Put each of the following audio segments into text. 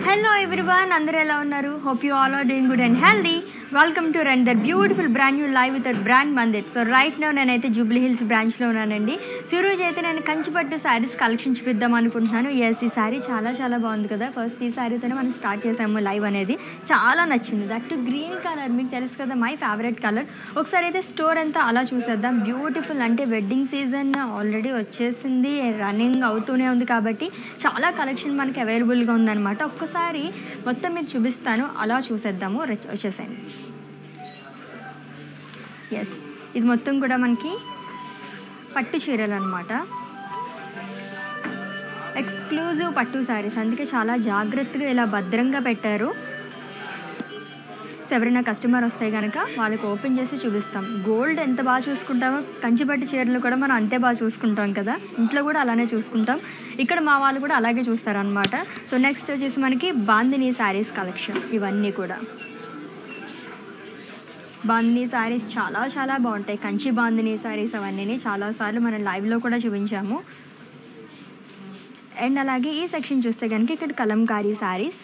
Hello everyone అందరూ ఎలా ఉన్నారు hope you all are doing good and healthy welcome to another beautiful brand new live with brand Mandir so right now నేనైతే Jubilee Hills బ్రాంచ్లో ఉన్నానండి so ఈ రోజు అయితే నేను కంచిపట్టు శారీస్ కలెక్షన్ చూపిద్దాం అనుకుంటున్నాను ఎస్ ఈ శారీ చాలా చాలా బాగుంది కదా ఫస్ట్ ఈ శారీతోనే మనం స్టార్ట్ చేసాము లైవ్ అనేది చాలా నచ్చింది దట్ గ్రీన్ కలర్ మీకు తెలుసు కదా మై ఫేవరెట్ కలర్ ఒకసారి అయితే స్టోర్ అంతా అలా చూసేద్దాం బ్యూటిఫుల్ అంటే వెడ్డింగ్ సీజన్ ఆల్రెడీ వచ్చేసింది రన్నింగ్ అవుతూనే ఉంది కాబట్టి చాలా కలెక్షన్ మనకి అవైలబుల్గా ఉందన్నమాట ఒక్కసారి మొత్తం మీకు చూపిస్తాను అలా చూసేద్దాము రెచ్- వచ్చేసేయండి ఎస్ ఇది మొత్తం కూడా మనకి పట్టు చీరలు అనమాట ఎక్స్క్లూజివ్ పట్టు శారీస్ అందుకే చాలా జాగ్రత్తగా ఇలా భద్రంగా పెట్టారు సో ఎవరైనా కస్టమర్ వస్తే కనుక వాళ్ళకి ఓపెన్ చేసి చూపిస్తాం గోల్డ్ ఎంత బాగా చూసుకుంటామో కంచిపట్టు చీరలు కూడా మనం అంతే బాగా చూసుకుంటాం కదా ఇంట్లో కూడా అలానే చూసుకుంటాం ఇక్కడ మా వాళ్ళు కూడా అలాగే చూస్తారనమాట సో నెక్స్ట్ వచ్చేసి మనకి బాందిని శారీస్ కలెక్షన్ ఇవన్నీ కూడా బాందిని శారీస్ చాలా చాలా బాగుంటాయి కంచి బాందిని శారీస్ అవన్నీ చాలాసార్లు మనం లైవ్లో కూడా చూపించాము అండ్ అలాగే ఈ సెక్షన్ చూస్తే కనుక ఇక్కడ kalamkari saris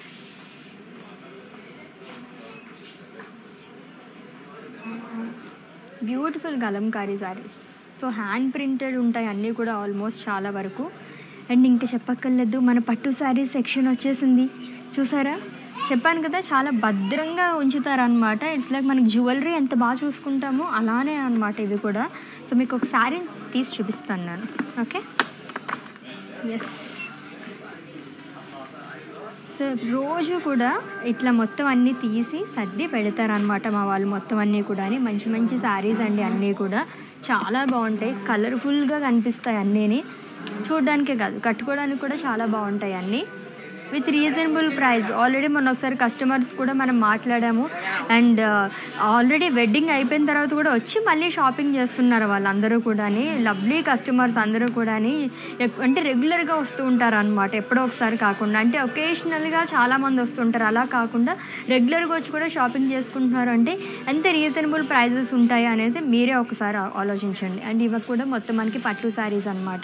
beautiful kalamkari saris so hand printed ఉంటాయి అన్నీ కూడా ఆల్మోస్ట్ చాలా వరకు అండ్ ఇంకా చెప్పక్కర్లేదు మన పట్టు శారీస్ సెక్షన్ వచ్చేసింది చూసారా చెప్పాను కదా చాలా భద్రంగా ఉంచుతారనమాట ఇట్స్ లైక్ మనకి జ్యువెలరీ ఎంత బాగా చూసుకుంటామో అలానే అనమాట ఇది కూడా సో మీకు ఒక శారీ తీసి చూపిస్తాను నేను ఓకే ఎస్ సో రోజు కూడా ఇట్లా మొత్తం అన్నీ తీసి సర్ది పెడతారనమాట మా వాళ్ళు మొత్తం అన్నీ కూడా మంచి మంచి శారీస్ అండి అన్నీ కూడా చాలా బాగుంటాయి కలర్ఫుల్గా కనిపిస్తాయి అన్నీని చూడడానికే కాదు కట్టుకోవడానికి కూడా చాలా బాగుంటాయి అన్నీ విత్ రీజనబుల్ ప్రైస్ ఆల్రెడీ మొన్న ఒకసారి కస్టమర్స్ కూడా మనం మాట్లాడాము అండ్ ఆల్రెడీ వెడ్డింగ్ అయిపోయిన తర్వాత కూడా వచ్చి మళ్ళీ షాపింగ్ చేస్తున్నారు వాళ్ళందరూ కూడా లవ్లీ కస్టమర్స్ అందరూ కూడా అంటే రెగ్యులర్గా వస్తూ ఉంటారు అనమాట ఎప్పుడో ఒకసారి కాకుండా అంటే ఒకేషనల్గా చాలామంది వస్తుంటారు అలా కాకుండా రెగ్యులర్గా వచ్చి కూడా షాపింగ్ చేసుకుంటున్నారు అంటే ఎంత రీజనబుల్ ప్రైజెస్ ఉంటాయి అనేసి మీరే ఒకసారి ఆ- ఆలోచించండి అండ్ ఇవి కూడా మొత్తం మనకి పట్టు శారీస్ అనమాట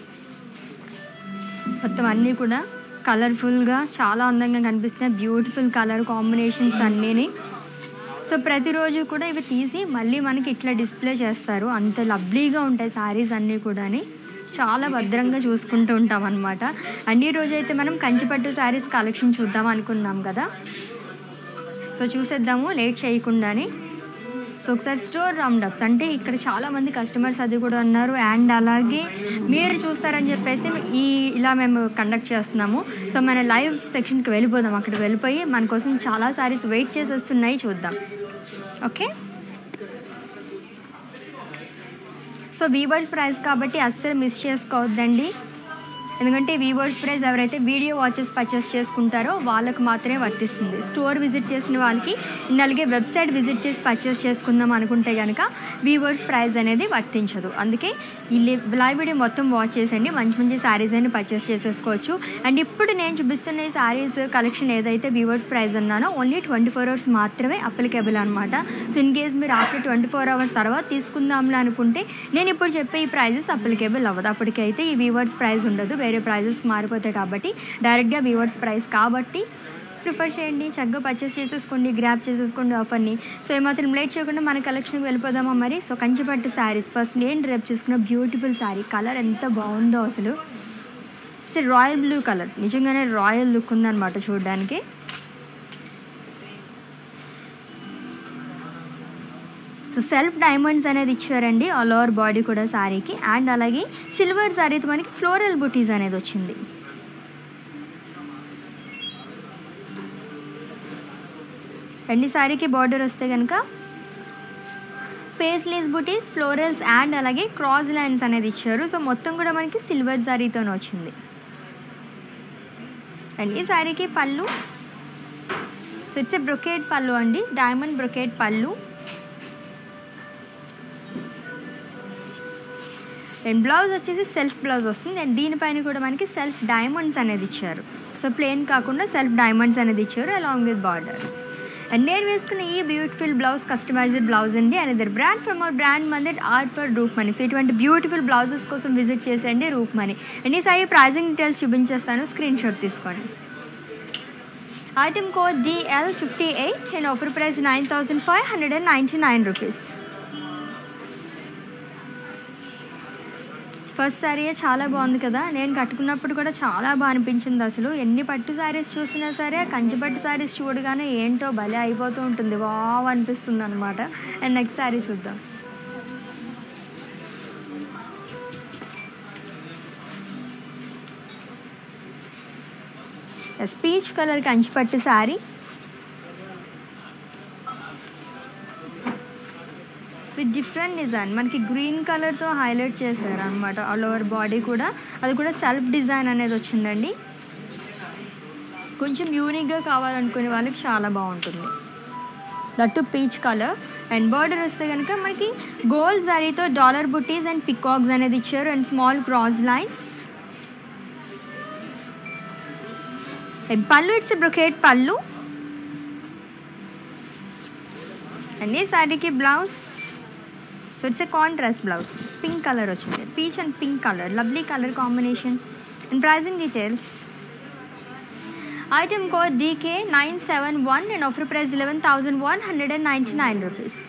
మొత్తం అన్నీ కూడా కలర్ఫుల్గా చాలా అందంగా కనిపిస్తున్నాయి బ్యూటిఫుల్ కలర్ కాంబినేషన్స్ అన్నీని సో ప్రతిరోజు కూడా ఇవి తీసి మళ్ళీ మనకి ఇట్లా డిస్ప్లే చేస్తారు అంత లవ్లీగా ఉంటాయి శారీస్ అన్నీ కూడా చాలా భద్రంగా చూసుకుంటూ ఉంటాం అనమాట అండ్ ఈ రోజు అయితే మనం కంచిపట్టు శారీస్ కలెక్షన్ చూద్దాం అనుకున్నాం కదా సో చూసేద్దాము లేట్ చేయకుండానే సో ఒకసారి స్టోర్ రౌండ్ అప్ అంటే ఇక్కడ చాలా మంది కస్టమర్స్ అది కూడా ఉన్నారు అండ్ అలాగే మీరు చూస్తారని చెప్పేసి ఈ ఇలా మేము కండక్ట్ చేస్తున్నాము సో మన లైవ్ సెక్షన్కి వెళ్ళిపోదాం అక్కడికి వెళ్ళిపోయి మన కోసం చాలా సారీస్ వెయిట్ చేసేస్తున్నాయి చూద్దాం ఓకే సో వీవర్స్ ప్రైస్ కాబట్టి అస్సలు మిస్ చేసుకోవద్దండి ఎందుకంటే వీవర్స్ ప్రైస్ ఎవరైతే వీడియో వాచెస్ పర్చేస్ చేసుకుంటారో వాళ్ళకి మాత్రమే వర్తిస్తుంది స్టోర్ విజిట్ చేసిన వాళ్ళకి అండ్ అలాగే వెబ్సైట్ విజిట్ చేసి పర్చేస్ చేసుకుందాం అనుకుంటే కనుక వీవర్స్ ప్రైస్ అనేది వర్తించదు అందుకే ఈ లైవ్ వీడియో మొత్తం వాచ్ చేసండి మంచి మంచి శారీస్ అని పర్చేస్ చేసేసుకోవచ్చు అండ్ ఇప్పుడు నేను చూపిస్తున్న ఈ శారీస్ కలెక్షన్ ఏదైతే వీవర్స్ ప్రైస్ అన్నానో ఓన్లీ ట్వంటీ ఫోర్ అవర్స్ మాత్రమే అప్లికేబుల్ అనమాట సో ఇన్ కేస్ మీరు ఆఫ్టర్ ట్వంటీ ఫోర్ అవర్స్ తర్వాత తీసుకుందాంలే అనుకుంటే నేను ఇప్పుడు చెప్పే ఈ ప్రైజెస్ అప్లికేబుల్ అవ్వదు అప్పటికైతే ఈ వీవర్స్ ప్రైస్ ఉండదు వేరే ప్రైజెస్ మారిపోతాయి కాబట్టి డైరెక్ట్గా వీవర్స్ ప్రైస్ కాబట్టి ప్రిఫర్ చేయండి చక్కగా పర్చేస్ చేసేసుకోండి గ్రాప్ చేసేసుకోండి ఆఫర్ని సో ఏమాత్రం లేట్ చేయకుండా మన కలెక్షన్కి వెళ్ళిపోదామా మరి సో కంచిపట్టు శారీస్ ఫస్ట్ నేను రేపు చూసుకున్న బ్యూటిఫుల్ శారీ కలర్ ఎంత బాగుందో అసలు సో రాయల్ బ్లూ కలర్ నిజంగానే రాయల్ లుక్ ఉందన్నమాట చూడడానికి సో సెల్ఫ్ డైమండ్స్ అనేది ఇచ్చారండి ఆల్ ఓవర్ బాడీ కూడా శారీకి అండ్ అలాగే సిల్వర్ శారీతో మనకి ఫ్లోరల్ బుటీస్ అనేది వచ్చింది అండ్ ఈ శారీకి బార్డర్ వస్తే కనుక పేస్లీస్ బుటీస్ ఫ్లోరల్స్ అండ్ అలాగే క్రాస్ లైన్స్ అనేది ఇచ్చారు సో మొత్తం కూడా మనకి సిల్వర్ శారీతోనే వచ్చింది అండ్ ఈ శారీకి పళ్ళు so it's a brocade pallu అండి diamond brocade pallu and blouse వచ్చేసి సెల్ఫ్ బ్లౌజ్ వస్తుంది అండ్ దీనిపైన కూడా మనకి సెల్ఫ్ డైమండ్స్ అనేది ఇచ్చారు సో ప్లెయిన్ కాకుండా సెల్ఫ్ డైమండ్స్ అనేది ఇచ్చారు అలాంగ్ విత్ బార్డర్ అండ్ నేను వేసుకున్న ఈ బ్యూటిఫుల్ బ్లౌజ్ కస్టమైజ్డ్ బ్లౌజ్ అండి అండ్ ఇద్దరు బ్రాండ్ ఫ్రమ్ అవర్ బ్రాండ్ మంది are for Roop Mani so ఇటువంటి బ్యూటిఫుల్ బ్లౌజెస్ కోసం విజిట్ చేసేయండి రూప్ మనీ అండ్ ఈ సాయి ప్రైజింగ్ డీటెయిల్స్ చూపించేస్తాను స్క్రీన్ షాట్ తీసుకోండి item code DL fifty eight and offer price nine thousand five hundred and ninety nine rupees first sari చాలా బాగుంది కదా నేను కట్టుకున్నప్పుడు కూడా చాలా బాగా అనిపించింది అసలు ఎన్ని పట్టు శారీస్ చూసినా సరే కంచి పట్టు శారీస్ చూడగానే ఏంటో భలే అయిపోతూ ఉంటుంది వావ్ అనిపిస్తుంది అనమాట అండ్ నెక్స్ట్ శారీ చూద్దాం speech colour Kanchi pattu sari with different design మనకి గ్రీన్ కలర్తో హైలైట్ చేశారు అనమాట ఆల్ ఓవర్ బాడీ కూడా అది కూడా సెల్ఫ్ డిజైన్ అనేది వచ్చిందండి కొంచెం యూనిక్గా కావాలనుకునే వాళ్ళకి చాలా బాగుంటుంది that peach colour and border వస్తే కనుక మనకి గోల్డ్ జరీతో డాలర్ బుటీస్ అండ్ పికాక్స్ అనేది ఇచ్చారు and small cross lines and pallu it's brocade pallu and ఈ శారీకి blouse so it's a contrast blouse pink colour వచ్చింది peach and pink colour lovely colour combination and pricing details item code DK nine seven one and offer price eleven thousand one hundred and ninety nine rupees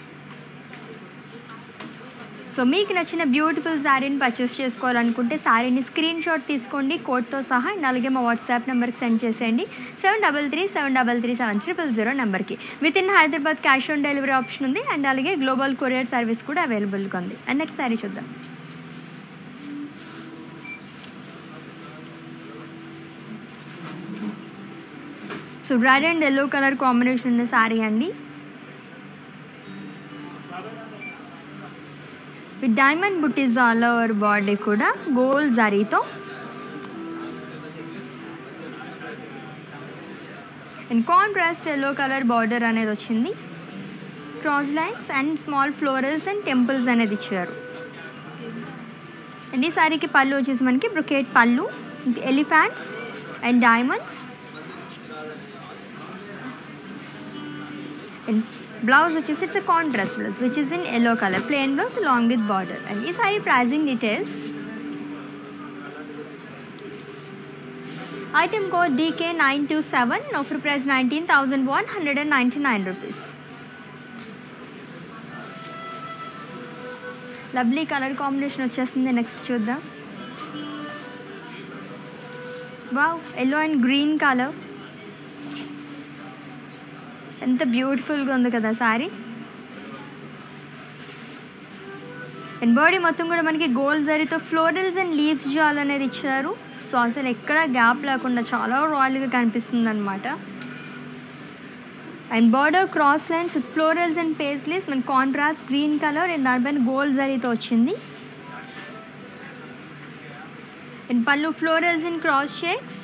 so మీకు నచ్చిన beautiful శారీని purchase చేసుకోవాలనుకుంటే శారీని screen shot తీసుకోండి కోడ్తో సహా and అలాగే మా వాట్సాప్ నెంబర్కి సెండ్ చేసేయండి seven double three seven double three seven triple zero నెంబర్కి with in Hyderabad cash on delivery option ఉంది అండ్ అలాగే గ్లోబల్ కొరియర్ సర్వీస్ కూడా అవైలబుల్గా ఉంది అండ్ నెక్స్ట్ శారీ చూద్దాం so red and yellow colour combination ఉన్న శారీ అండి with diamond butis all over body కూడా గోల్డ్ జరీతో and contrast yellow colour border అనేది వచ్చింది cross lines and small florals and temples అనేది ఇచ్చారు అండ్ ఈ సారీకి పళ్ళు వచ్చేసి మనకి brocade pallu elephants and diamonds and blouse వచ్చేసి it's contrast blouse which is in yellow colour plain blouse long with border and ఈ sari pricing details item code DK nine two seven offer price nineteen thousand one hundred and ninety nine rupees lovely colour combination వచ్చేస్తుంది next చూద్దాం wow yellow and green colour ఎంత బ్యూటిఫుల్గా ఉంది కదా sorry and body మొత్తం కూడా మనకి గోల్డ్ జరీతో ఫ్లోరల్స్ అండ్ లీవ్స్ జాల్ అనేది ఇచ్చారు సో అసలు ఎక్కడ గ్యాప్ లేకుండా చాలా రాయల్గా కనిపిస్తుంది అనమాట and border cross lines florals and paisleys మన కాంట్రాస్ట్ గ్రీన్ కలర్ అండ్ దానిపైన గోల్డ్ జరీతో వచ్చింది and pallu florals and cross checks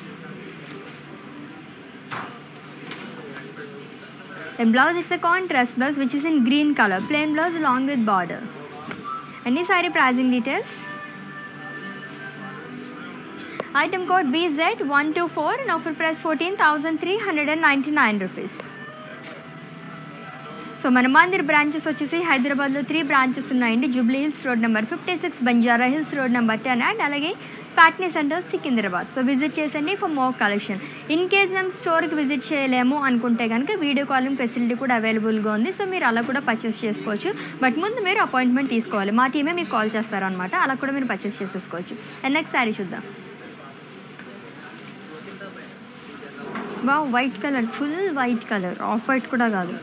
And blouse is a contrast blouse which is in green color. Plain blouse along with border. And this saree pricing details. Item code BZ124 and offer price 14,399 rupees. So మన Mandir branches వచ్చేసి హైదరాబాద్లో three branches ఉన్నాయండి Jubilee Hills road number fifty six Banjara Hills road number ten and అలాగే Patny centre Secunderabad so visit చేసండి for more collection in case మేము స్టోర్కి visit చేయలేము అనుకుంటే కనుక వీడియో కాలింగ్ ఫెసిలిటీ కూడా అవైలబుల్గా ఉంది సో మీరు అలా కూడా పర్చేస్ చేసుకోవచ్చు బట్ ముందు మీరు అపాయింట్మెంట్ తీసుకోవాలి మా టీమే మీకు కాల్ చేస్తారనమాట అలా కూడా మీరు పర్చేస్ చేసేసుకోవచ్చు అండ్ నెక్స్ట్ శారీ చూద్దాం బా white colour full white colour off white కూడా కాదు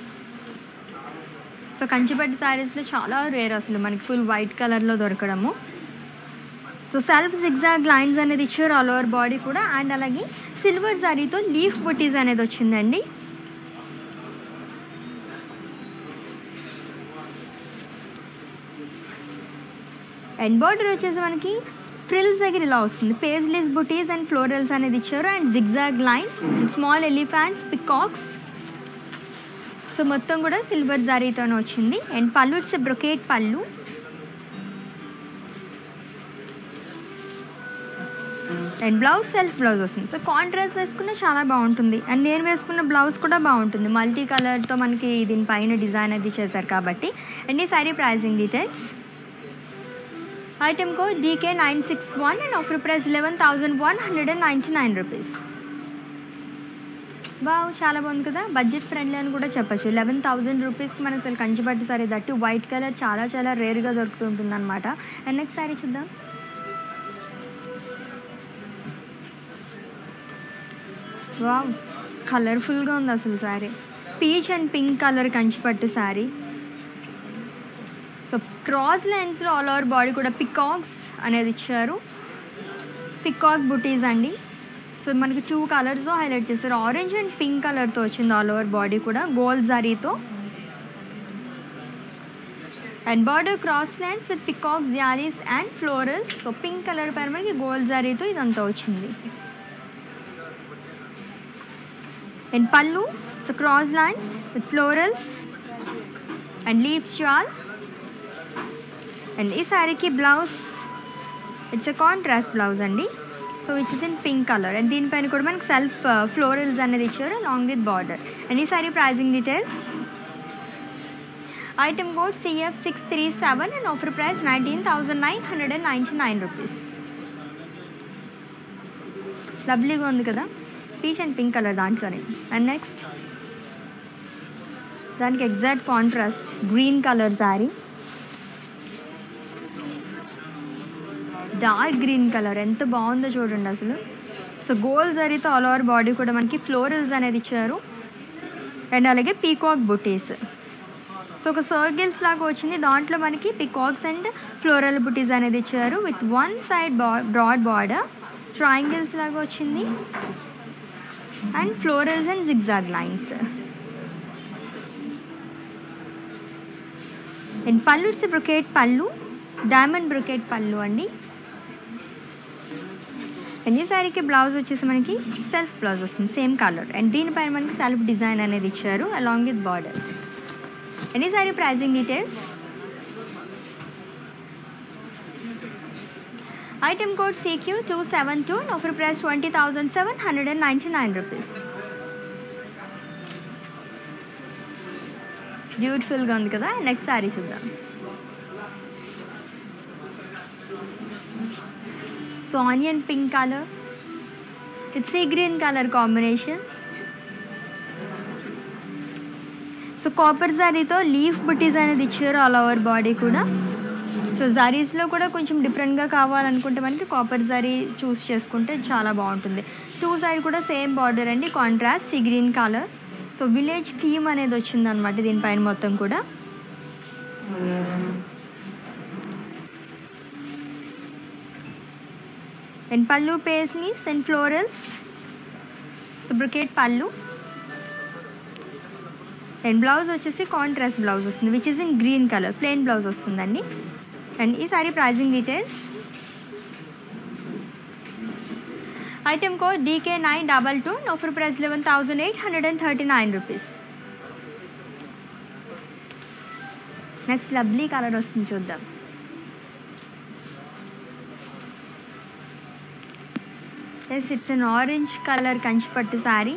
సో కంచిపట్టి శారీస్లో చాలా రేర్ అసలు మనకి ఫుల్ వైట్ కలర్లో దొరకడము సో సెల్ఫ్ సిగ్జాగ్ లైన్స్ అనేది ఇచ్చారు ఆల్ ఓవర్ బాడీ కూడా అండ్ అలాగే సిల్వర్ సారీతో లీఫ్ బుటీస్ అనేది వచ్చిందండి అండ్ బార్డర్ వచ్చేసి మనకి ఫ్రిల్స్ దగ్గర ఇలా వస్తుంది పేజ్లెస్ బుటీస్ అండ్ ఫ్లోరల్స్ అనేది ఇచ్చారు and zigzag lines small elephants peacocks so మొత్తం కూడా సిల్వర్ జారీతోనే వచ్చింది and pallu it's brocade pallu and blouse self blouse వస్తుంది సో కాంట్రాస్ట్ వేసుకున్న చాలా బాగుంటుంది అండ్ నేను వేసుకున్న బ్లౌజ్ కూడా బాగుంటుంది మల్టీ కలర్తో మనకి దీనిపైన డిజైన్ అది చేశారు కాబట్టి అండ్ ఈ sari pricing details item code DK nine six one and offer price eleven thousand one hundred and ninety nine rupees wow చాలా బాగుంది కదా బడ్జెట్ ఫ్రెండ్లీ అని కూడా చెప్పచ్చు లెవెన్ థౌజండ్ రూపీస్కి మనకు అసలు Kanchipattu sari that white colour చాలా చాలా రేర్గా దొరుకుతుంటుంది అనమాట అండ్ నెక్స్ట్ సారీ చూద్దాం వావ్ కలర్ఫుల్గా ఉంది అసలు sari peach and pink colour Kanchipattu sari so cross లైన్స్లో ఆల్ ఓవర్ బాడీ కూడా పికాక్స్ అనేది ఇచ్చారు పికాక్ బుటీస్ అండి సో మనకి టూ కలర్స్ హైలైట్ చేస్తారు ఆరెంజ్ అండ్ పింక్ కలర్తో వచ్చింది ఆల్ ఓవర్ బాడీ కూడా గోల్డ్ జరీతో and border cross lines with peacock zaris and florals so pink colour పైన మనకి గోల్డ్ జరీతో ఇదంతా వచ్చింది and pallu so cross lines with florals and leaves shawl and ఈ శారీకి blouse it's a contrast blouse అండి so which is in pink colour and దీనిపైన కూడా మనకి సెల్ఫ్ ఫ్లోరల్స్ అనేది ఇచ్చారు లాంగ్ విత్ బార్డర్ అండ్ ఈ sari pricing details item code CF six three seven and offer price nineteen thousand nine hundred and ninety nine rupees లవ్లీగా ఉంది కదా peach and pink colour దాంట్లోనే అండ్ నెక్స్ట్ దానికి exact contrast green colour sari dark green colour ఎంత బాగుందో చూడండి అసలు so gold జరీతో ఆల్ ఓవర్ బాడీ కూడా మనకి ఫ్లోరల్స్ అనేది ఇచ్చారు అండ్ అలాగే పీకాక్ బుటీస్ సో ఒక సర్కిల్స్ లాగా వచ్చింది దాంట్లో మనకి పికాక్స్ అండ్ ఫ్లోరల్ బుటీస్ అనేది ఇచ్చారు విత్ వన్ సైడ్ బా బ్రాడ్ బార్డర్ ట్రయాంగిల్స్ లాగా వచ్చింది and florals and zigzag lines and pallu it's brocade pallu diamond brocade pallu అండి అండ్ ఈ శారీకి బ్లౌజ్ వచ్చేసి మనకి సెల్ఫ్ బ్లౌజ్ వస్తుంది సేమ్ కలర్ అండ్ దీనిపైన మనకి సెల్ఫ్ డిజైన్ అనేది ఇచ్చారు అలాంగ్ విత్ బార్డర్ అండ్ ఈ sari pricing details item code CQ two seven two offer price twenty thousand seven hundred and ninety nine rupees బ్యూటిఫుల్గా ఉంది కదా నెక్స్ట్ శారీ చూద్దాం so onion pink colour it's sea green colour combination so copper జారీతో leaf butis అనేది ఇచ్చారు all over body కూడా so జారీస్లో కూడా కొంచెం డిఫరెంట్గా కావాలనుకుంటే మనకి కాపర్ జారీ చూస్ చేసుకుంటే చాలా బాగుంటుంది టూ సైడ్ కూడా సేమ్ బార్డర్ అండి contrast sea green colour so village theme అనేది వచ్చిందనమాట దీనిపైన మొత్తం కూడా and pallu paisleys and florals so brocade pallu and blouse వచ్చేసి కాంట్రాస్ట్ బ్లౌజ్ వస్తుంది which is in green colour plain blouse వస్తుందండి అండ్ ఈ sari pricing details item code DK nine double two offer price eleven thousand eight hundred and thirty nine rupees next lovely colour వస్తుంది చూద్దాం yes it's an orange colour Kanchipattu sari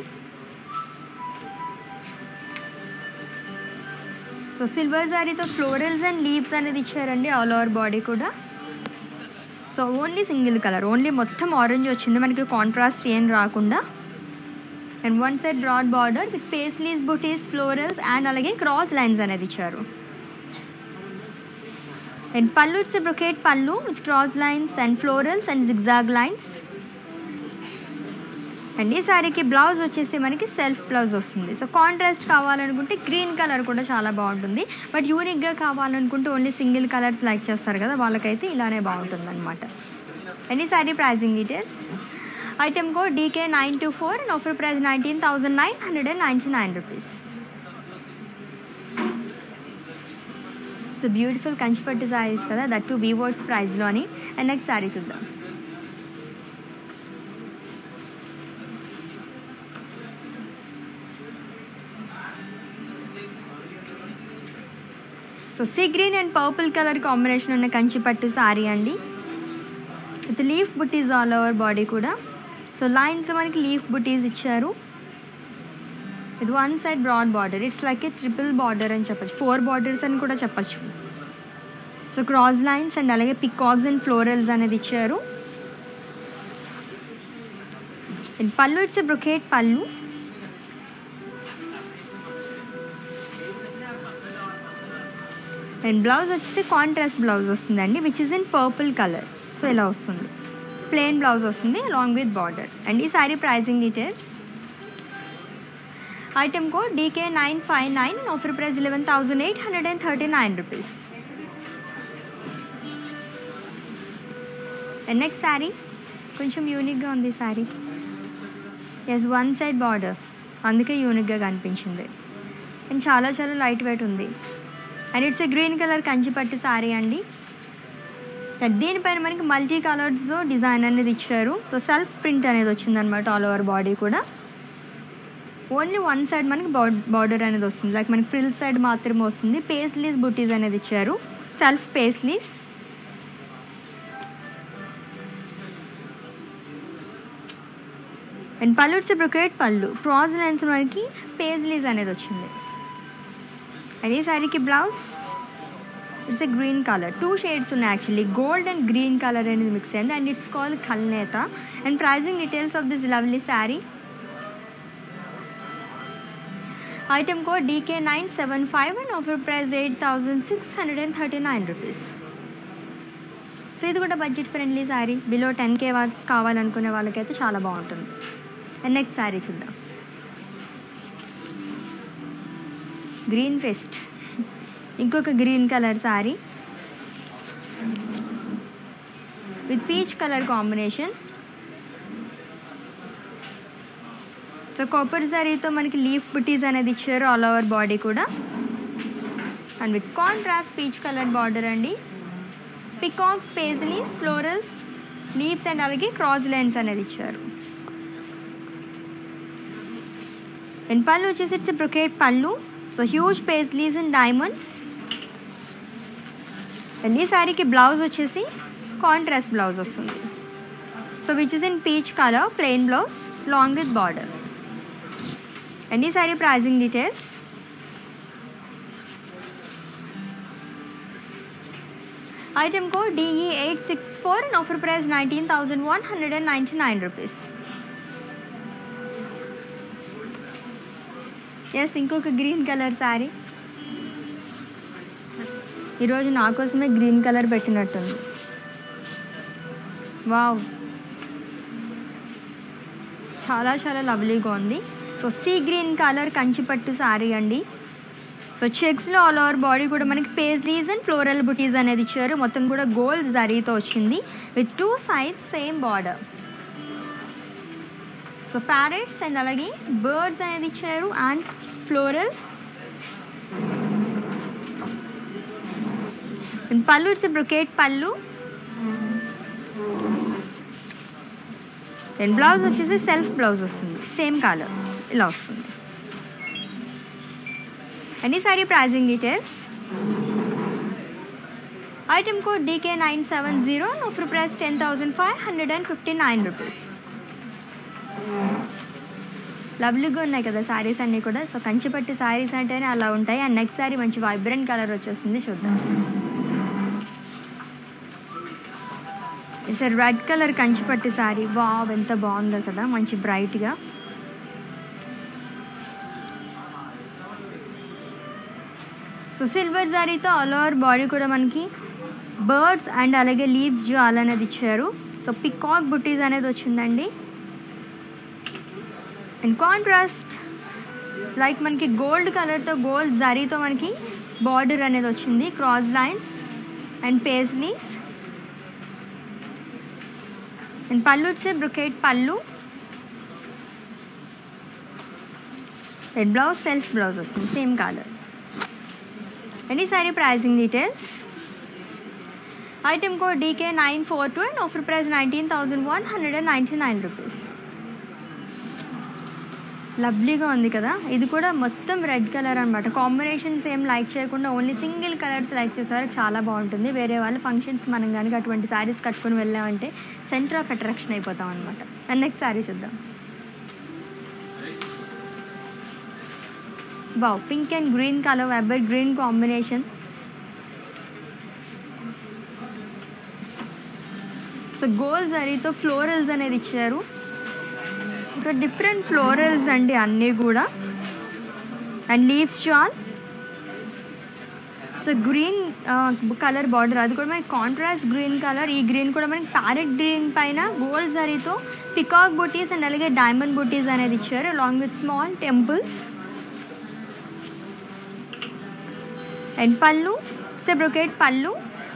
so silver శారీతో florals and leaves అనేది ఇచ్చారండి all over body కూడా so only single colour only మొత్తం orange వచ్చింది మనకి contrast ఏం రాకుండా and one side broad border with paisleys butis florals and అలాగే క్రాస్ లైన్స్ అనేది ఇచ్చారు and pallu it's brocade pallu with cross lines and florals and zigzag lines and ఈ శారీకి బ్లౌజ్ వచ్చేసి మనకి సెల్ఫ్ బ్లౌజ్ వస్తుంది సో కాంట్రాస్ట్ కావాలనుకుంటే గ్రీన్ కలర్ కూడా చాలా బాగుంటుంది బట్ యూనిక్గా కావాలనుకుంటే ఓన్లీ సింగిల్ కలర్స్ లైక్ చేస్తారు కదా వాళ్ళకైతే ఇలానే బాగుంటుంది అనమాట అండ్ ఈ sari pricing details item code DK nine two four and offer price nineteen thousand nine hundred and ninety nine rupees so beautiful Kanchipattu saris కదా దట్ టు వీవర్స్ ప్రైస్లోని అండ్ నెక్స్ట్ శారీ చూద్దాం so see green and purple colour combination ఉన్న కంచిపట్టు శారీ అండి with leaf butis all over body కూడా so లైన్స్లో మనకి leaf butis ఇచ్చారు ఇది one side broad border it's like a triple border అని చెప్పచ్చు ఫోర్ బార్డర్స్ అని కూడా చెప్పచ్చు సో క్రాస్ లైన్స్ అండ్ అలాగే పికాక్స్ అండ్ ఫ్లోరల్స్ అనేది ఇచ్చారు and pallu it's brocade pallu and blouse వచ్చేసి కాంట్రాస్ట్ బ్లౌజ్ వస్తుందండి which is in purple colour so ఇలా వస్తుంది ప్లెయిన్ బ్లౌజ్ వస్తుంది అలాంగ్ విత్ బార్డర్ అండ్ ఈ sari pricing details item code DK nine five nine offer price eleven thousand eight hundred and thirty nine rupees and next sari కొంచెం యూనిక్గా ఉంది sari is one side border అందుకే యూనిక్గా కనిపించింది అండ్ చాలా చాలా లైట్ వెయిట్ ఉంది and it's a green colour Kanchipattu sari అండి దీనిపైన మనకి మల్టీ కలర్స్లో డిజైన్ అనేది ఇచ్చారు సో సెల్ఫ్ ప్రింట్ అనేది వచ్చిందనమాట ఆల్ ఓవర్ బాడీ కూడా ఓన్లీ వన్ సైడ్ మనకి బార్డర్ అనేది వస్తుంది లైక్ మనకి ఫ్రిల్ సైడ్ మాత్రమే వస్తుంది పేస్లీస్ బుటీస్ అనేది ఇచ్చారు సెల్ఫ్ పేస్లీస్ అండ్ పళ్ళు వచ్చి బ్రొకేట్ పళ్ళు ప్రాజ్ లైన్స్ మనకి పేజ్లీస్ అనేది వచ్చింది అండ్ ఈ శారీకి blouse it's a green colour two shades ఉన్నాయి actually gold and green colour అనేది మిక్స్ అయింది అండ్ ఇట్స్ కాల్ కల్నేత and pricing details of this lovely sari item code DK nine seven five and offer price eight thousand six hundred and thirty nine rupees so ఇది కూడా budget friendly sari below ten K కావాలనుకునే వాళ్ళకైతే చాలా బాగుంటుంది and next sari చూద్దాం green fest ఇంకొక green colour sari with peach colour combination so copper శారీతో మనకి లీఫ్ బుటీస్ అనేది ఇచ్చారు ఆల్ ఓవర్ బాడీ కూడా and with contrast peach colour border అండి peacocks paisleys florals leaves and అలాగే క్రాస్ లైన్స్ అనేది ఇచ్చారు అండ్ పళ్ళు వచ్చేసి it's brocade pallu so huge paisleys and diamonds and ఈ శారీకి బ్లౌజ్ వచ్చేసి కాంట్రాస్ట్ బ్లౌజ్ వస్తుంది so which is in peach colour plain blouse long with border and ఈ sari pricing details item code DE eight six four and offer price nineteen thousand one hundred and ninety nine rupees yes ఇంకొక green colour sari ఈరోజు నా కోసమే green colour పెట్టినట్టుంది wow చాలా చాలా లవ్లీగా ఉంది so see green colour Kanchipattu sari అండి సో చెక్స్లో ఆల్ ఓవర్ బాడీ కూడా మనకి పేజ్లీస్ అండ్ ఫ్లోరల్ బుటీస్ అనేది ఇచ్చారు మొత్తం కూడా గోల్డ్ జరీతో వచ్చింది with two sides same border so parrots and అలాగే బర్డ్స్ అనేది ఇచ్చారు and florals and pallu it's brocade pallu and blouse వచ్చేసి సెల్ఫ్ బ్లౌజ్ వస్తుంది సేమ్ కలర్ ఇలా వస్తుంది అండ్ ఈ sari pricing details item code DK nine seven zero offer price ten thousand five hundred and fifty nine rupees లవ్లీగా ఉన్నాయి కదా శారీస్ అన్నీ కూడా సో కంచిపట్టి శారీస్ అంటేనే అలా ఉంటాయి అండ్ నెక్స్ట్ శారీ మంచి వైబ్రెంట్ కలర్ వచ్చేస్తుంది చూద్దాం sir red colour Kanchipattu sari wow ఎంత బాగుందో కదా మంచి బ్రైట్గా సో సిల్వర్ జారీతో ఆల్ ఓవర్ బాడీ కూడా మనకి బర్డ్స్ అండ్ అలాగే లీవ్స్ జాల్ అనేది ఇచ్చారు సో పికాక్ బుటీస్ అనేది వచ్చిందండి అండ్ కాంట్రాస్ట్ లైక్ మనకి గోల్డ్ కలర్తో గోల్డ్ జరీతో మనకి బార్డర్ అనేది వచ్చింది cross lines and paisleys and pallu వచ్చే brocade pallu and blouse self blouse వస్తుంది సేమ్ కలర్ అండ్ ఈ sari pricing details item code DK nine four two and offer price nineteen thousand one hundred and ninety nine rupees లవ్లీగా ఉంది కదా ఇది కూడా మొత్తం red colour అనమాట కాంబినేషన్స్ ఏం లైక్ చేయకుండా ఓన్లీ సింగిల్ కలర్స్ లైక్ చేస్తారు చాలా బాగుంటుంది వేరే వాళ్ళ ఫంక్షన్స్ మనం కనుక అటువంటి శారీస్ కట్టుకొని వెళ్ళామంటే సెంటర్ ఆఫ్ అట్రాక్షన్ అయిపోతాం అనమాట అండ్ నెక్స్ట్ శారీ చూద్దాం బావ్ pink and green colour ever green combination so gold జరీతో ఫ్లోరల్స్ అనేది ఇచ్చారు సో డిఫరెంట్ ఫ్లోరల్స్ అండి అన్నీ కూడా అండ్ లీవ్స్ షాల్ so so green colour border అది కూడా మనకి కాంట్రాస్ట్ గ్రీన్ కలర్ ఈ గ్రీన్ కూడా మనకి ప్యారెట్ గ్రీన్ పైన గోల్డ్ జరీతో పికాక్ బుటీస్ అండ్ అలాగే డైమండ్ బుటీస్ అనేది ఇచ్చారు along with small temples and pallu so brocade pallu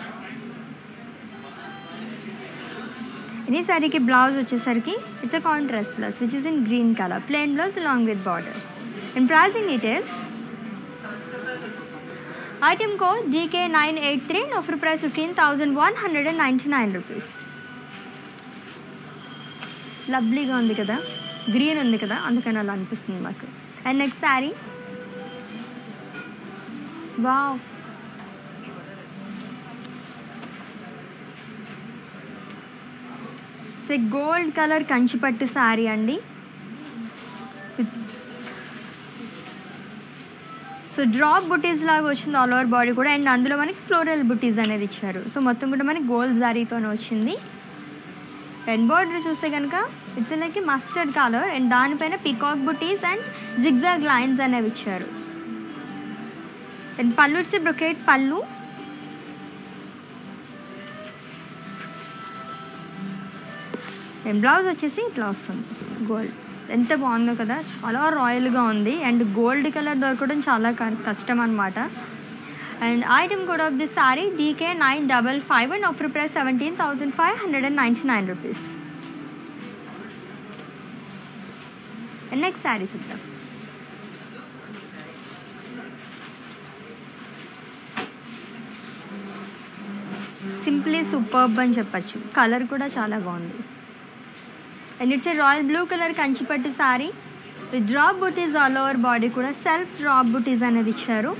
ఇది సారీకి బ్లౌజ్ వచ్చేసరికి it's a contrast blouse which is in green colour plain blouse along with border and pricing details item code GK nine eight three offer price fifteen thousand one hundred and ninety nine rupees లవ్లీగా ఉంది కదా green ఉంది కదా అందుకని అలా అనిపిస్తుంది మాకు and next sari wow so gold colour Kanchipattu sari అండి సో డ్రాప్ బుటీస్ లాగా వచ్చింది ఆల్ ఓవర్ బాడీ కూడా అండ్ అందులో మనకి ఫ్లోరల్ బుటీస్ అనేది ఇచ్చారు సో మొత్తం కూడా మనకి గోల్డ్ జారీతోనే వచ్చింది అండ్ బార్డర్ చూస్తే కనుక it's like mustard colour and దానిపైన peacock butis and zigzag lines అనేవి ఇచ్చారు and pallu it's brocade pallu and blouse వచ్చేసి ఇట్లా వస్తుంది గోల్డ్ ఎంత బాగుందో కదా చాలా రాయల్గా ఉంది అండ్ గోల్డ్ కలర్ దొరకడం చాలా క- కష్టం అనమాట అండ్ ఐటమ్ కూడా of this sari DK nine double five and offer price seventeen thousand five hundred and ninety nine rupees next sari చూద్దాం సింప్లీ సూపర్బ్ అని చెప్పచ్చు కలర్ కూడా చాలా బాగుంది and it's a royal blue colour Kanchipattu sari with drop butis all over body కూడా self drop butis అనేది ఇచ్చారు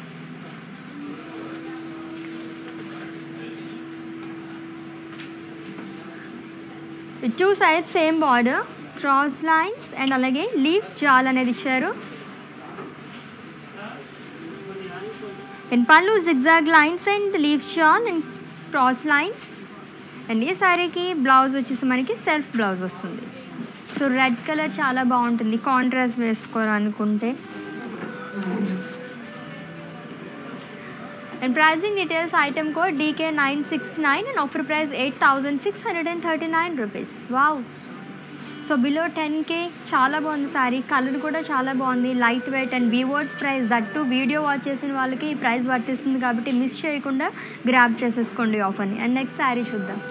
with two sides same border cross lines and అలాగే లీఫ్ జాల్ అనేది ఇచ్చారు అండ్ పళ్ళు zigzag lines and leaf jaal and cross lines and ఈ శారీకి blouse వచ్చేసి మనకి సెల్ఫ్ బ్లౌజ్ వస్తుంది సో రెడ్ కలర్ చాలా బాగుంటుంది కాంట్రాస్ట్ వేసుకోవాలనుకుంటే and pricing details item code DK nine six nine and offer price eight thousand six hundred and thirty nine rupees wow so below ten K చాలా బాగుంది sari colour కూడా చాలా బాగుంది light weight and weavers price that video watch చేసిన వాళ్ళకి ఈ price వర్తిస్తుంది కాబట్టి మిస్ చేయకుండా గ్రాప్ చేసేసుకోండి ఆఫర్ని అండ్ నెక్స్ట్ శారీ చూద్దాం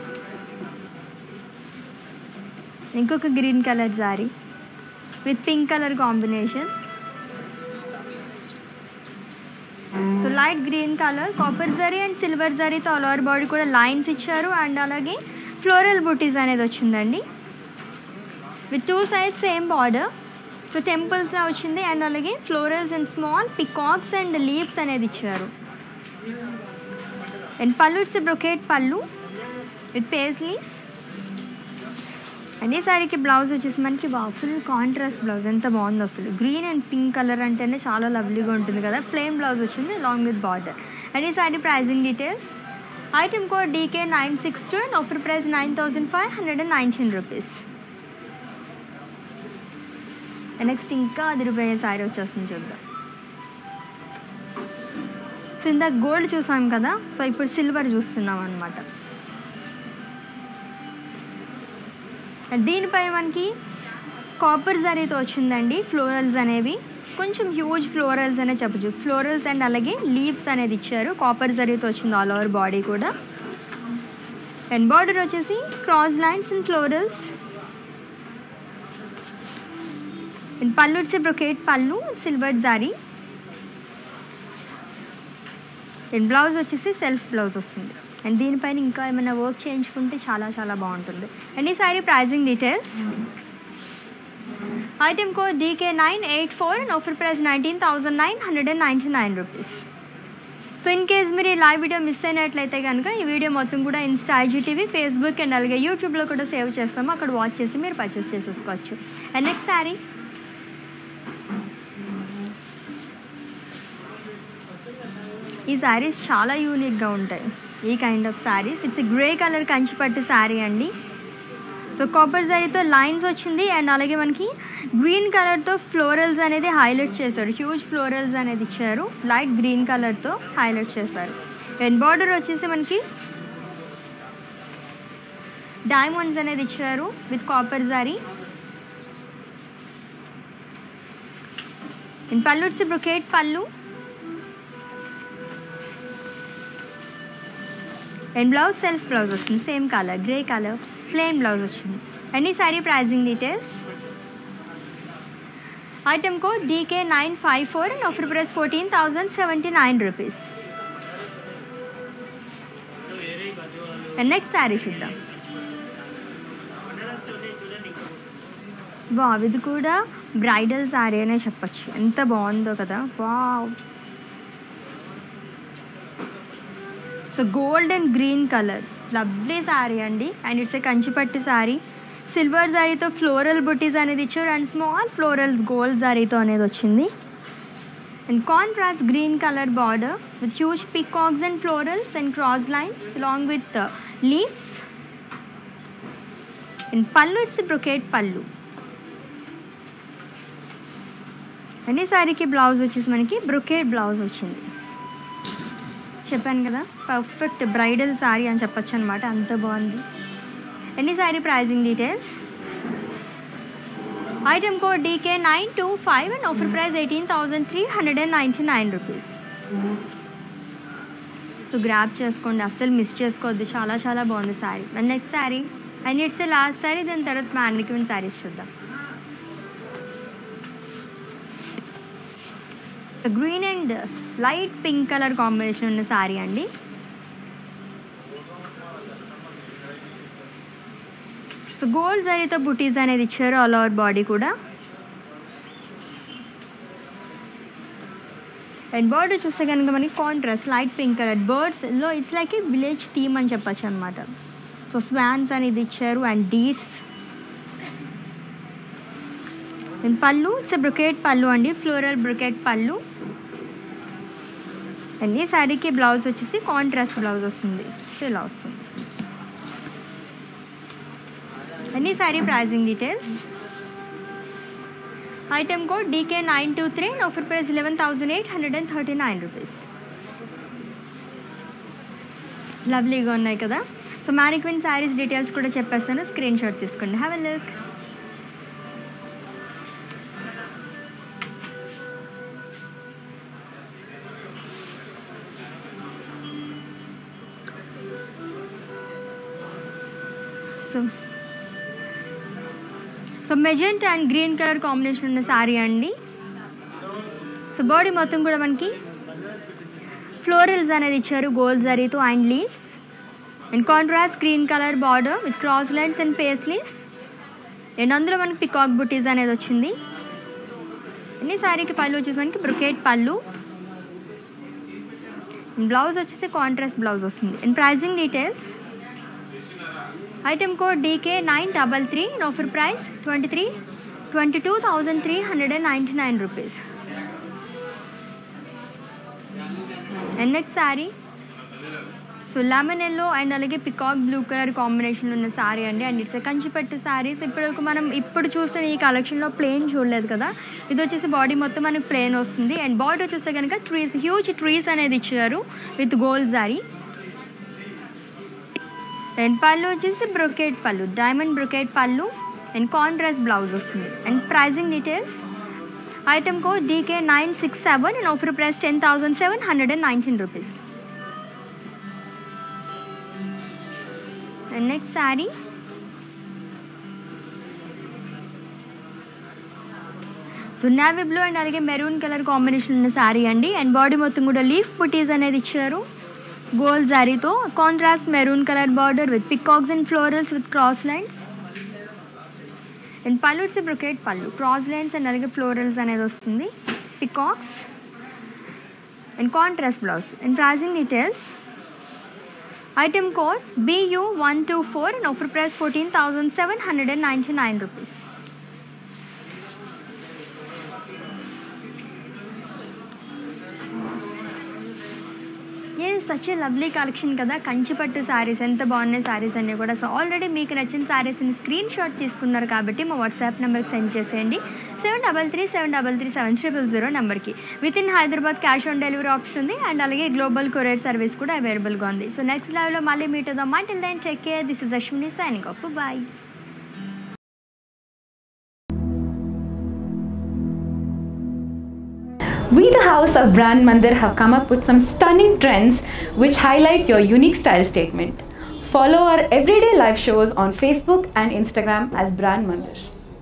ఇంకొక green colour sari with pink colour combination so light green colour copper zari and silver జరీతో ఆల్ ఓవర్ బాడీ కూడా లైన్స్ ఇచ్చారు అండ్ అలాగే ఫ్లోరల్ బుటీస్ అనేది వచ్చిందండి with two sides same border so టెంపుల్స్లో వచ్చింది అండ్ అలాగే florals and small peacocks and leaves అనేది ఇచ్చారు and pallu it's brocade pallu with paisleys and ఈ సారీకి బ్లౌజ్ వచ్చేసి మనకి బాగా ఫుల్ కాంట్రాస్ట్ బ్లౌజ్ ఎంత బాగుంది అసలు గ్రీన్ అండ్ పింక్ కలర్ అంటేనే చాలా లవ్లీగా ఉంటుంది కదా ప్లెయిన్ బ్లౌజ్ వచ్చింది లాంగ్ విత్ బార్డర్ అండ్ ఈ sari pricing details item code DK nine six two and offer price nine thousand five hundred and nineteen rupees next ఇంకా అదిరిపోయే శారీ వచ్చేస్తుంది చూద్దాం సో ఇందాక గోల్డ్ చూసాం కదా సో ఇప్పుడు సిల్వర్ చూస్తున్నాం అనమాట దీనిపైన మనకి కాపర్ జరీతో వచ్చిందండి ఫ్లోరల్స్ అనేవి కొంచెం హ్యూజ్ ఫ్లోరల్స్ అనే చెప్పచ్చు ఫ్లోరల్స్ అండ్ అలాగే లీవ్స్ అనేది ఇచ్చారు కాపర్ జరీతో వచ్చింది ఆల్ ఓవర్ బాడీ కూడా అండ్ బార్డర్ వచ్చేసి cross lines and florals and pallu వచ్చే brocade pallu silver zari and blouse వచ్చేసి సెల్ఫ్ బ్లౌజ్ వస్తుంది అండ్ దీనిపైన ఇంకా ఏమైనా వర్క్ చేయించుకుంటే చాలా చాలా బాగుంటుంది అండ్ ఈ sari pricing details item code DK nine eight four and offer price nineteen thousand nine hundred and ninety nine rupees so in case మీరు ఈ లైవ్ వీడియో మిస్ అయినట్లయితే కనుక ఈ వీడియో మొత్తం కూడా ఇన్స్టా ఐజీటీవీ ఫేస్బుక్ అండ్ అలాగే యూట్యూబ్లో కూడా సేవ్ చేస్తాము అక్కడ వాచ్ చేసి మీరు పర్చేస్ చేసేసుకోవచ్చు అండ్ నెక్స్ట్ శారీ ఈ శారీస్ చాలా యూనిక్గా ఉంటాయి ఈ kind of saris it's grey colour Kanchipattu sari అండి సో కాపర్ జరీతో లైన్స్ వచ్చింది అండ్ అలాగే మనకి గ్రీన్ కలర్తో ఫ్లోరల్స్ అనేది హైలైట్ చేశారు హ్యూజ్ ఫ్లోరల్స్ అనేది ఇచ్చారు లైట్ గ్రీన్ కలర్తో హైలైట్ చేశారు అండ్ బార్డర్ వచ్చేసి మనకి డైమండ్స్ అనేది ఇచ్చారు విత్ కాపర్ జారీ అండ్ పళ్ళు వచ్చి brocade pallu and blouse self blouse వస్తుంది same colour grey colour plain blouse వచ్చింది అండ్ ఈ sari pricing details item code DK nine five four and offer price fourteen thousand seventy nine rupees and next sari చూద్దాం వా ఇది కూడా bridal sari అనే చెప్పచ్చు ఎంత బాగుందో కదా wow so gold and green colour lovely sari అండి and it's a Kanchipattu sari silver జారీతో ఫ్లోరల్ బుటీస్ అనేది ఇచ్చారు అండ్ స్మాల్ ఫ్లోరల్స్ గోల్డ్ జారీతో అనేది వచ్చింది and contrast green colour border with huge peacocks and florals and cross lines along with leaves and pallu it's brocade pallu and ఈ శారీకి blouse వచ్చేసి మనకి బ్రొకేట్ బ్లౌజ్ వచ్చింది చెప్పాను కదా పర్ఫెక్ట్ బ్రైడల్ శారీ అని చెప్పొచ్చు అనమాట అంత బాగుంది ఎన్ని sari pricing details item code DK nine two five and offer price eighteen thousand three hundred and ninety nine rupees so grab చేసుకోండి అస్సలు మిస్ చేసుకోవద్దు చాలా చాలా బాగుంది sari and next sari and it's last sari దాని తర్వాత మ్యాన్రిక్విన్ శారీస్ చూద్దాం so green and light pink colour combination ఉన్న శారీ అండి సో గోల్డ్ జరీతో బుటీస్ అనేది ఇచ్చారు ఆల్ ఓవర్ బాడీ కూడా అండ్ బర్డ్ చూస్తే కనుక మనకి కాంట్రాస్ట్ లైట్ పింక్ కలర్ బర్డ్స్లో it's like a village theme అని చెప్పచ్చు అనమాట సో స్వాన్స్ అనేది ఇచ్చారు అండ్ డీస్ and pallu it's brocade pallu అండి ఫ్లోరల్ బ్రొకెట్ పళ్ళు అండ్ ఈ శారీకి బ్లౌజ్ వచ్చేసి కాంట్రాస్ట్ బ్లౌజ్ వస్తుంది సో ఇలా వస్తుంది అండ్ ఈ sari pricing details item code DK nine two three offer price eleven thousand eight hundred and thirty nine rupees లవ్లీగా ఉన్నాయి కదా సో మ్యానిక్విన్ శారీస్ డీటెయిల్స్ కూడా చెప్పేస్తాను స్క్రీన్ షాట్ తీసుకోండి have a look so so magenta and green colour combination ఉన్న శారీ అండి so body మొత్తం కూడా మనకి ఫ్లోరల్స్ అనేది ఇచ్చారు గోల్డ్ జరీతో and leaves and contrast green colour border with cross lines and paisleys and అందులో మనకి పికాక్ బుటీస్ అనేది వచ్చింది అన్ని శారీకి పళ్ళు వచ్చేసి మనకి బ్రొకేట్ పళ్ళు బ్లౌజ్ వచ్చేసి కాంట్రాస్ట్ బ్లౌజ్ వస్తుంది and pricing details item code DK nine double three offer price twenty three twenty two thousand three hundred and ninety nine rupees and next sari so lemon yellow and అలాగే peacock blue colour combination ఉన్న శారీ అండి and it's కంచిపట్టు శారీస్ ఇప్పుడు మనం ఇప్పుడు చూస్తున్న ఈ కలెక్షన్లో plain చూడలేదు కదా ఇది వచ్చేసి బాడీ మొత్తం మనకి ప్లెయిన్ వస్తుంది అండ్ బాడీ చూస్తే కనుక ట్రీస్ హ్యూజ్ ట్రీస్ అనేది ఇచ్చారు with gold sari and pallu వచ్చేసి brocade pallu diamond brocade pallu and contrast blouse వస్తుంది and pricing details item code DK nine six seven and offer price ten thousand seven hundred and nineteen rupees and next sari so navy blue and అలాగే maroon colour combination ఉన్న శారీ అండి and body మొత్తం కూడా leaf పుటీస్ అనేది ఇచ్చారు gold జారీతో contrast maroon colour border with peacocks and florals with cross lines and pallu it's brocade pallu cross lines and అలాగే ఫ్లోరల్స్ అనేది వస్తుంది peacocks and contrast blouse and pricing details item code BU one two four and offer price fourteen thousand seven hundred and ninety nine rupees yes such a lovely collection కదా కంచిపట్టు శారీస్ ఎంత బాగున్నాయి శారీస్ అన్నీ కూడా so already మీకు నచ్చిన శారీస్ని screen shot తీసుకున్నారు కాబట్టి మా వాట్సాప్ నెంబర్కి సెండ్ చేసేయండి seven double three seven double three seven triple zero నెంబర్కి with in Hyderabad cash on delivery option ఉంది అండ్ అలాగే గ్లోబల్ కొరియర్ సర్వీస్ కూడా అవైలబుల్గా ఉంది సో నెక్స్ట్ లైవ్లో మళ్ళీ మీట్ అవుదాం till then check care this is Ashwini signing off bye We, the House of Brand Mandir, have come up with some stunning trends which highlight your unique style statement. Follow our everyday live shows on Facebook and Instagram as Brand Mandir.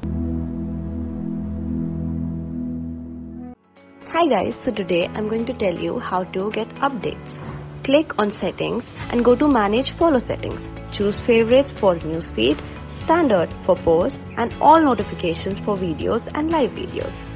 Hi guys, so today I'm going to tell you how to get updates. Click on settings and go to manage follow settings. Choose favorites for newsfeed, standard for posts and all notifications for videos and live videos.